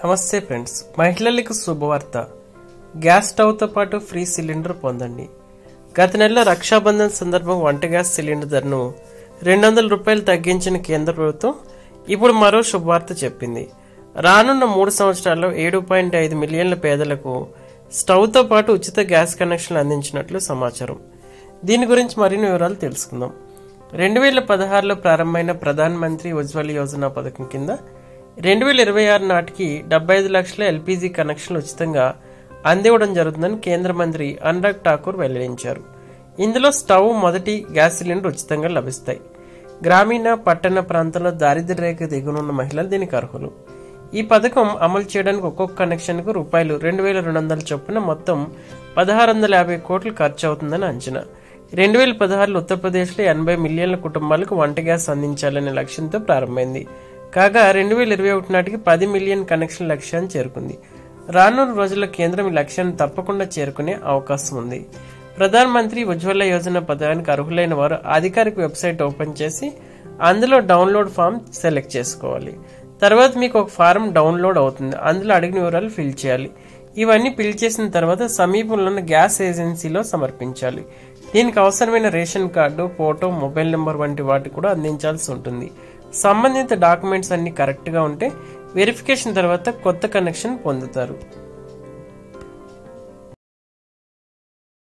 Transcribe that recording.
నమస్తే ఫ్రెండ్స్ మహిళలకు శుభవార్త గ్యాస్ స్టవ్తో పాటు ఫ్రీ సిలిండర్ పొందండి గత నెలలో రక్షాబంధన్ సందర్భం వంట గ్యాస్ సిలిండర్ ధరను రెండు వందల రూపాయలు తగ్గించిన కేంద్ర ప్రభుత్వం ఇప్పుడు మరో శుభవార్త చెప్పింది రానున్న మూడు సంవత్సరాల్లో ఏడు పాయింట్ ఐదు మిలియన్ల పేదలకు స్టవ్తో పాటు ఉచిత గ్యాస్ కనెక్షన్లు అందించినట్లు సమాచారం దీని గురించి మరిన్ని వివరాలు తెలుసుకుందాం రెండు వేల పదహారులో ప్రారంభమైన ప్రధాన్ మంత్రి ఉజ్వల్ యోజన పథకం కింద రెండు వేల ఇరవై ఆరు నాటికి డెబ్బై ఐదు లక్షల ఎల్పీజీ కనెక్షన్లు ఉచితంగా అందివ్వడం జరుగుతుందని కేంద్ర మంత్రి అనురాగ్ ఠాకూర్ వెల్లడించారు ఇందులో స్టవ్ మొదటి గ్యాస్ సిలిండర్ ఉచితంగా లభిస్తాయి గ్రామీణ పట్టణ ప్రాంతాల్లో దారిద్ర్య రేఖ దిగునున్న మహిళలు దీనికి అర్హులు ఈ పథకం అమలు చేయడానికి ఒక్కొక్క కనెక్షన్కు రూపాయలు రెండు వేల రెండు వందల చొప్పున మొత్తం పదహారు వందల యాభై కోట్లు ఖర్చు అవుతుందని అంచనా రెండు వేల పదహారులో ఉత్తరప్రదేశ్లో ఎనభై మిలియన్ల కుటుంబాలకు వంట గ్యాస్ అందించాలనే లక్ష్యంతో ప్రారంభమైంది కాగా రెండు వేల ఇరవై ఒకటి నాటికి పది మిలియన్ కనెక్షన్ లక్ష్యాన్ని చేరుకుంది రానున్న రోజుల్లో కేంద్రం ఈ లక్ష్యాన్ని తప్పకుండా చేరుకునే అవకాశం ఉంది ప్రధాన మంత్రి ఉజ్వల యోజన పథకానికి అర్హులైన వారు అధికారిక వెబ్సైట్ ఓపెన్ చేసి అందులో డౌన్లోడ్ ఫామ్ సెలెక్ట్ చేసుకోవాలి తర్వాత మీకు ఒక ఫారం డౌన్లోడ్ అవుతుంది అందులో అడిగిన వివరాలు ఫిల్ చేయాలి ఇవన్నీ ఫిల్ చేసిన తర్వాత సమీపంలో ఉన్న గ్యాస్ ఏజెన్సీలో సమర్పించాలి దీనికి అవసరమైన ration card photo mobile number వంటి వాటి కూడా అందించాల్సి ఉంటుంది సంబంధిత డాక్యుమెంట్స్ అన్ని కరెక్ట్గా ఉంటే వెరిఫికేషన్ తర్వాత కొత్త కనెక్షన్ పొందుతారు